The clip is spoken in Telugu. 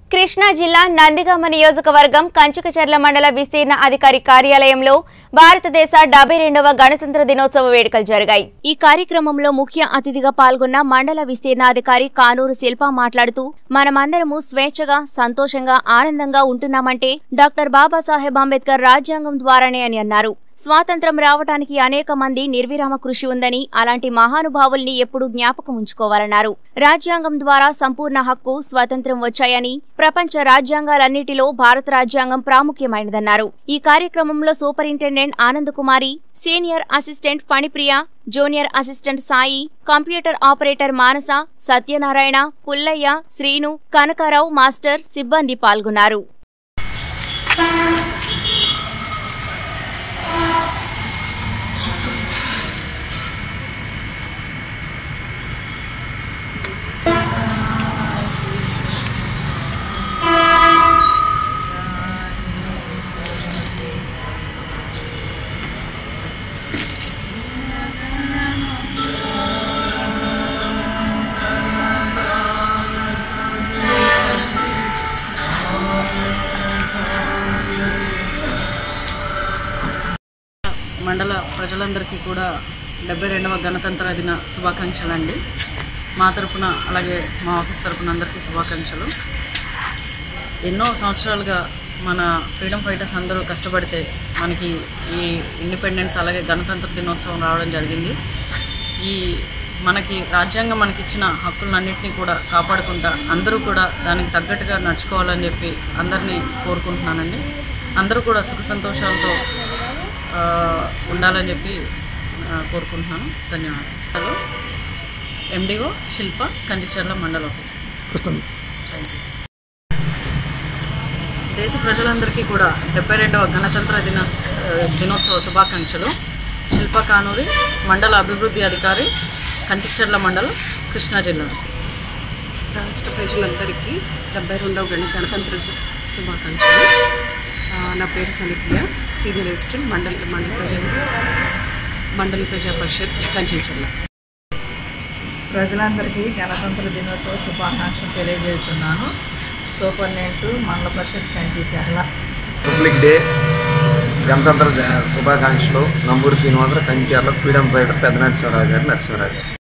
కృష్ణా జిల్లా నందిగామ నియోజకవర్గం కంచుకచర్ల మండల విస్తీర్ణ అధికారి కార్యాలయంలో భారతదేశ డెబ్బై రెండవ గణతంత్ర దినోత్సవ వేడుకలు జరిగాయి ఈ కార్యక్రమంలో ముఖ్య అతిథిగా పాల్గొన్న మండల విస్తీర్ణాధికారి కానూరు శిల్ప మాట్లాడుతూ మనమందరము స్వేచ్ఛగా సంతోషంగా ఆనందంగా ఉంటున్నామంటే డాక్టర్ బాబాసాహెబ్ అంబేద్కర్ రాజ్యాంగం ద్వారానే అని అన్నారు స్వాతంత్రం రావటానికి అనేక మంది నిర్విరామ కృషి ఉందని అలాంటి మహానుభావుల్ని ఎప్పుడూ జ్ఞాపకం ఉంచుకోవాలన్నారు రాజ్యాంగం ద్వారా సంపూర్ణ హక్కు స్వాతంత్రం వచ్చాయని ప్రపంచ రాజ్యాంగాలన్నిటిలో భారత రాజ్యాంగం ప్రాముఖ్యమైనదన్నారు ఈ కార్యక్రమంలో superintendent Anand Kumari senior assistant Phanipriya junior assistant Sai computer operator Manasa Satyanarayana Pullaiah Srinu Kanakarao master సిబ్బంది పాల్గొన్నారు మండల ప్రజలందరికీ కూడా డెబ్బై రెండవ గణతంత్ర దిన శుభాకాంక్షలు అండి మా తరపున అలాగే మా ఆఫీస్ తరపున అందరికీ శుభాకాంక్షలు ఎన్నో సంవత్సరాలుగా మన ఫ్రీడమ్ ఫైటర్స్ అందరూ కష్టపడితే మనకి ఈ ఇండిపెండెన్స్ అలాగే గణతంత్ర దినోత్సవం రావడం జరిగింది ఈ మనకి రాజ్యాంగం మనకి ఇచ్చిన హక్కులన్నింటినీ కూడా కాపాడుకుంటా అందరూ కూడా దానికి తగ్గట్టుగా నడుచుకోవాలని చెప్పి అందరినీ కోరుకుంటున్నానండి అందరూ కూడా సుఖ సంతోషాలతో ఆ, ఉండాలని చెప్పి ఆ, కోరుకుంటున్నాను ధన్యవాదాలు ఎండిఓ శిల్ప కంచిచర్ల మండల ఆఫీస్ కృష్ణ దేశ ప్రజలందరికీ కూడా డెబ్బై రెండవ గణతంత్ర దిన ఆ, దినోత్సవ శుభాకాంక్షలు శిల్ప కానూరి మండల అభివృద్ధి అధికారి కంచిచర్ల మండలం కృష్ణా జిల్లా రాష్ట్ర ప్రజలందరికీ డెబ్బై రెండవ గణ గణతంత్ర శుభాకాంక్షలు ఆ, నా పేరు సనిప్రియ సీనియర్ అసిస్టెంట్ మండలి మండల ప్రజా మండలి ప్రజా పరిషత్ కంచెంచర్ల ప్రజలందరికీ గణతంత్ర దినోత్సవ శుభాకాంక్షలు తెలియజేస్తున్నాను సూపరింటెండెంట్ మండల పరిషత్ కంచి చర్ల రిపబ్లిక్ డే గణతంత్ర జ- శుభాకాంక్షలు నంబూరు శ్రీనివాసరావు కంచార్ల ఫ్రీడమ్ ఫైటర్ పెద్ద నరసింహరావు గారు నరసింహరావు గారు